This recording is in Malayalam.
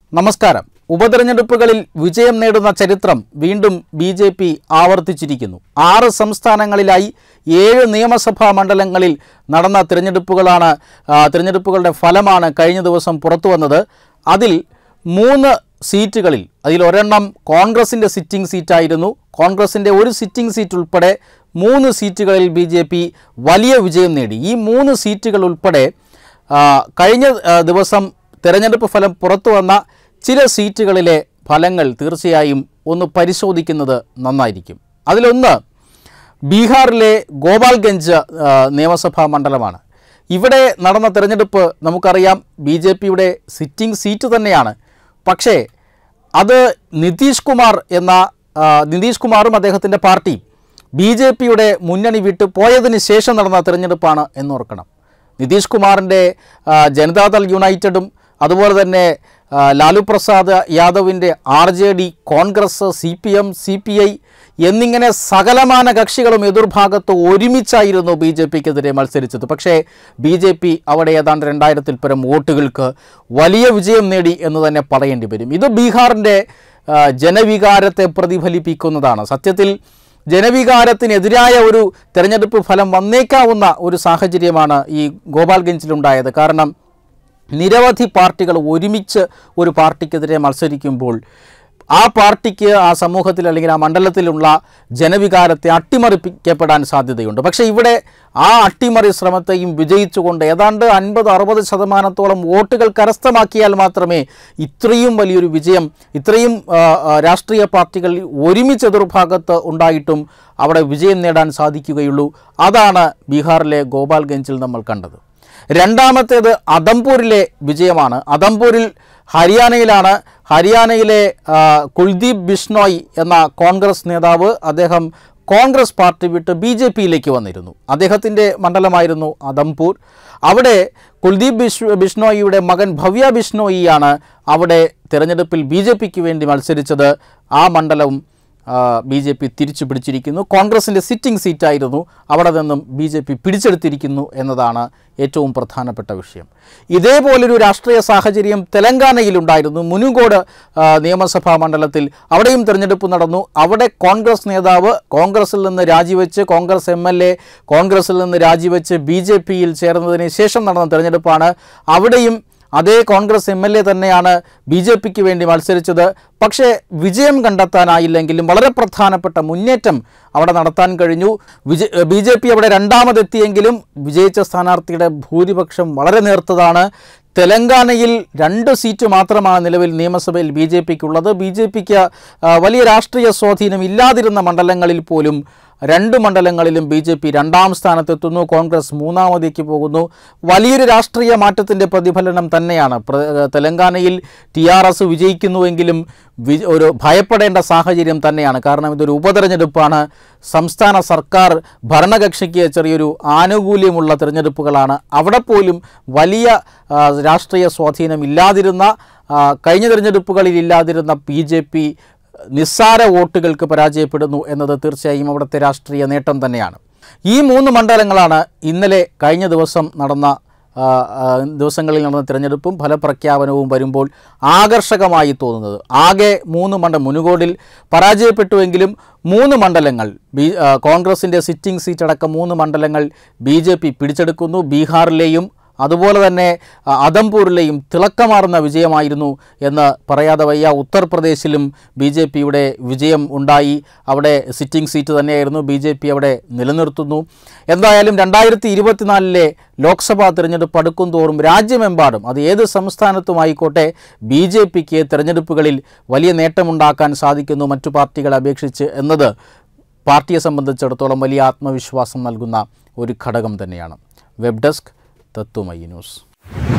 നമസ്കാരം ഉപതെരഞ്ഞെടുപ്പുകളിൽ വിജയം നേടുന്ന ചരിത്രം വീണ്ടും ബി ജെ പി ആവർത്തിച്ചിരിക്കുന്നു ആറ് സംസ്ഥാനങ്ങളിലായി ഏഴ് നിയമസഭാ മണ്ഡലങ്ങളിൽ നടന്ന തിരഞ്ഞെടുപ്പുകളാണ് ആ, തിരഞ്ഞെടുപ്പുകളുടെ ഫലമാണ് കഴിഞ്ഞ ദിവസം പുറത്തു വന്നത് അതിൽ മൂന്ന് സീറ്റുകളിൽ അതിൽ ഒരെണ്ണം കോൺഗ്രസിൻ്റെ സിറ്റിംഗ് സീറ്റായിരുന്നു കോൺഗ്രസിൻ്റെ ഒരു സിറ്റിംഗ് സീറ്റ് ഉൾപ്പെടെ മൂന്ന് സീറ്റുകളിൽ ബി ജെ പി വലിയ വിജയം നേടി ഈ മൂന്ന് സീറ്റുകൾ ഉൾപ്പെടെ ആ, കഴിഞ്ഞ ആ, ദിവസം തെരഞ്ഞെടുപ്പ് ഫലം പുറത്തു വന്ന ചില സീറ്റുകളിലെ ഫലങ്ങൾ തീർച്ചയായും ഒന്ന് പരിശോധിക്കുന്നത് നന്നായിരിക്കും അതിലൊന്ന് ബീഹാറിലെ ഗോപാൽഗഞ്ച് ആ, നിയമസഭാ മണ്ഡലമാണ് ഇവിടെ നടന്ന തെരഞ്ഞെടുപ്പ് നമുക്കറിയാം ബി ജെ പിയുടെ സിറ്റിംഗ് സീറ്റ് തന്നെയാണ് പക്ഷേ അത് നിതീഷ് കുമാർ എന്ന ആ, നിതീഷ് കുമാറും അദ്ദേഹത്തിൻ്റെ പാർട്ടിയും ബി ജെ പിയുടെ മുന്നണി വിട്ട് പോയതിന് ശേഷം നടന്ന തെരഞ്ഞെടുപ്പാണ് എന്നോർക്കണം നിതീഷ് കുമാറിൻ്റെ ആ, ജനതാദൾ യുണൈറ്റഡും അതുപോലെ തന്നെ ആ, ലാലു പ്രസാദ് യാദവിൻ്റെ R J D Congress C P M C P I എന്നിങ്ങനെ സകലമാന കക്ഷികളും എതിർഭാഗത്ത് ഒരുമിച്ചായിരുന്നു ബി ജെ പിക്കെതിരെ മത്സരിച്ചത് പക്ഷേ ബി ജെ പി അവിടെ ഏതാണ്ട് രണ്ടായിരത്തിൽ പരം വോട്ടുകൾക്ക് വലിയ വിജയം നേടി എന്ന് തന്നെ പറയേണ്ടി വരും ഇത് ബീഹാറിൻ്റെ ആ, ജനവികാരത്തെ പ്രതിഫലിപ്പിക്കുന്നതാണ് സത്യത്തിൽ ജനവികാരത്തിനെതിരായ ഒരു തെരഞ്ഞെടുപ്പ് ഫലം വന്നേക്കാവുന്ന ഒരു സാഹചര്യമാണ് ഈ ഗോപാൽഗഞ്ചിലുണ്ടായത് കാരണം നിരവധി പാർട്ടികൾ ഒരുമിച്ച് ഒരു പാർട്ടിക്കെതിരെ മത്സരിക്കുമ്പോൾ ആ പാർട്ടിക്ക് ആ സമൂഹത്തിൽ അല്ലെങ്കിൽ ആ മണ്ഡലത്തിലുള്ള ജനവികാരത്തെ അട്ടിമറിപ്പിക്കപ്പെടാൻ സാധ്യതയുണ്ട് പക്ഷേ ഇവിടെ ആ അട്ടിമറി ശ്രമത്തെയും വിജയിച്ചുകൊണ്ട് ഏതാണ്ട് അൻപത് അറുപത് ശതമാനത്തോളം വോട്ടുകൾ കരസ്ഥമാക്കിയാൽ മാത്രമേ ഇത്രയും വലിയൊരു വിജയം ഇത്രയും ആ, ആ, രാഷ്ട്രീയ പാർട്ടികൾ ഒരുമിച്ച് എതിർഭാഗത്ത് ഉണ്ടായിട്ടും അവിടെ വിജയം നേടാൻ സാധിക്കുകയുള്ളൂ അതാണ് ബീഹാറിലെ ഗോപാൽഗഞ്ചിൽ നമ്മൾ കണ്ടത് രണ്ടാമത്തേത് അദംപൂരിലെ വിജയമാണ് അദംപൂരിൽ ഹരിയാനയിലാണ് ഹരിയാനയിലെ ആ, കുൽദീപ് ബിഷ്ണോയ് എന്ന കോൺഗ്രസ് നേതാവ് അദ്ദേഹം കോൺഗ്രസ് പാർട്ടി വിട്ട് ബി ജെ പിയിലേക്ക് വന്നിരുന്നു അദ്ദേഹത്തിൻ്റെ മണ്ഡലമായിരുന്നു അദംപൂർ അവിടെ കുൽദീപ് ബിഷ് ബിഷ്ണോയിയുടെ മകൻ ഭവ്യ ബിഷ്ണോയിയാണ് അവിടെ തിരഞ്ഞെടുപ്പിൽ ബി ജെ പിക്ക് വേണ്ടി മത്സരിച്ചത് ആ മണ്ഡലവും ബി ജെ പി തിരിച്ചു പിടിച്ചിരിക്കുന്നു കോൺഗ്രസിൻ്റെ സിറ്റിംഗ് സീറ്റായിരുന്നു അവിടെ നിന്നും ബി ജെ പി പിടിച്ചെടുത്തിരിക്കുന്നു എന്നതാണ് ഏറ്റവും പ്രധാനപ്പെട്ട വിഷയം ഇതേപോലൊരു രാഷ്ട്രീയ സാഹചര്യം തെലങ്കാനയിലുണ്ടായിരുന്നു മുനുകോട് ആ, നിയമസഭാ മണ്ഡലത്തിൽ അവിടെയും തിരഞ്ഞെടുപ്പ് നടന്നു അവിടെ കോൺഗ്രസ് നേതാവ് കോൺഗ്രസിൽ നിന്ന് രാജിവെച്ച് കോൺഗ്രസ് എം എൽ എ കോൺഗ്രസിൽ നിന്ന് രാജിവെച്ച് ബി ജെ പിയിൽ ചേർന്നതിന് ശേഷം നടന്ന തിരഞ്ഞെടുപ്പാണ് അവിടെയും അതേ കോൺഗ്രസ് എം എൽ എ തന്നെയാണ് ബി ജെ പിക്ക് വേണ്ടി മത്സരിച്ചത് പക്ഷേ വിജയം കണ്ടെത്താനായില്ലെങ്കിലും വളരെ പ്രധാനപ്പെട്ട മുന്നേറ്റം അവിടെ നടത്താൻ കഴിഞ്ഞു വിജയ ബി ജെ പി അവിടെ രണ്ടാമതെത്തിയെങ്കിലും വിജയിച്ച സ്ഥാനാർത്ഥിയുടെ ഭൂരിപക്ഷം വളരെ നേർത്തതാണ് തെലങ്കാനയിൽ രണ്ട് സീറ്റ് മാത്രമാണ് നിലവിൽ നിയമസഭയിൽ ബി ജെ പിക്കുള്ളത് ബി ജെ പിക്ക് വലിയ രാഷ്ട്രീയ സ്വാധീനം ഇല്ലാതിരുന്ന മണ്ഡലങ്ങളിൽ പോലും രണ്ട് മണ്ഡലങ്ങളിലും ബി ജെ പി രണ്ടാം സ്ഥാനത്തെത്തുന്നു കോൺഗ്രസ് മൂന്നാമതേക്ക് പോകുന്നു വലിയൊരു രാഷ്ട്രീയ മാറ്റത്തിൻ്റെ പ്രതിഫലനം തന്നെയാണ് പ്ര- തെലങ്കാനയിൽ ടി ആർ എസ് വിജയിക്കുന്നുവെങ്കിലും വി ഒരു ഭയപ്പെടേണ്ട സാഹചര്യം തന്നെയാണ് കാരണം ഇതൊരു ഉപതെരഞ്ഞെടുപ്പാണ് സംസ്ഥാന സർക്കാർ ഭരണകക്ഷിക്ക് ചെറിയൊരു ആനുകൂല്യമുള്ള തിരഞ്ഞെടുപ്പുകളാണ് അവിടെ പോലും വലിയ ആ, രാഷ്ട്രീയ സ്വാധീനം ഇല്ലാതിരുന്ന ആ, കഴിഞ്ഞ തിരഞ്ഞെടുപ്പുകളിൽ ഇല്ലാതിരുന്ന ബി ജെ പി നിസ്സാര വോട്ടുകൾക്ക് പരാജയപ്പെടുന്നു എന്നത് തീർച്ചയായും അവിടുത്തെ രാഷ്ട്രീയ നേട്ടം തന്നെയാണ് ഈ മൂന്ന് മണ്ഡലങ്ങളാണ് ഇന്നലെ കഴിഞ്ഞ ദിവസം നടന്ന ആ, ആ, ദിവസങ്ങളിൽ നടന്ന തിരഞ്ഞെടുപ്പും ഫലപ്രഖ്യാപനവും വരുമ്പോൾ ആകർഷകമായി തോന്നുന്നത് ആകെ മൂന്ന് മണ്ഡലം മുനുകോടിൽ പരാജയപ്പെട്ടുവെങ്കിലും മൂന്ന് മണ്ഡലങ്ങൾ ബി ആ, കോൺഗ്രസിൻ്റെ സിറ്റിംഗ് സീറ്റ് അടക്കം മൂന്ന് മണ്ഡലങ്ങൾ ബി ജെ പി പിടിച്ചെടുക്കുന്നു ബീഹാറിലെയും അതുപോലെ തന്നെ ആ, അദംപൂരിലെയും തിളക്കമാർന്ന വിജയമായിരുന്നു എന്ന് പറയാതെ വയ്യ ഉത്തർപ്രദേശിലും ബി ജെ പിയുടെ വിജയം ഉണ്ടായി അവിടെ സിറ്റിംഗ് സീറ്റ് തന്നെയായിരുന്നു ബി ജെ പി അവിടെ നിലനിർത്തുന്നു എന്തായാലും രണ്ടായിരത്തി ഇരുപത്തിനാലിലെ ലോക്സഭാ തിരഞ്ഞെടുപ്പ് അടുക്കും തോറും രാജ്യമെമ്പാടും അത് ഏത് സംസ്ഥാനത്തുമായിക്കോട്ടെ ബി ജെ പിക്ക് തിരഞ്ഞെടുപ്പുകളിൽ വലിയ നേട്ടമുണ്ടാക്കാൻ സാധിക്കുന്നു മറ്റു പാർട്ടികളെ അപേക്ഷിച്ച് എന്നത് പാർട്ടിയെ സംബന്ധിച്ചിടത്തോളം വലിയ ആത്മവിശ്വാസം നൽകുന്ന ഒരു ഘടകം തന്നെയാണ് വെബ് ഡെസ്ക് തത്വമയി ന്യൂസ്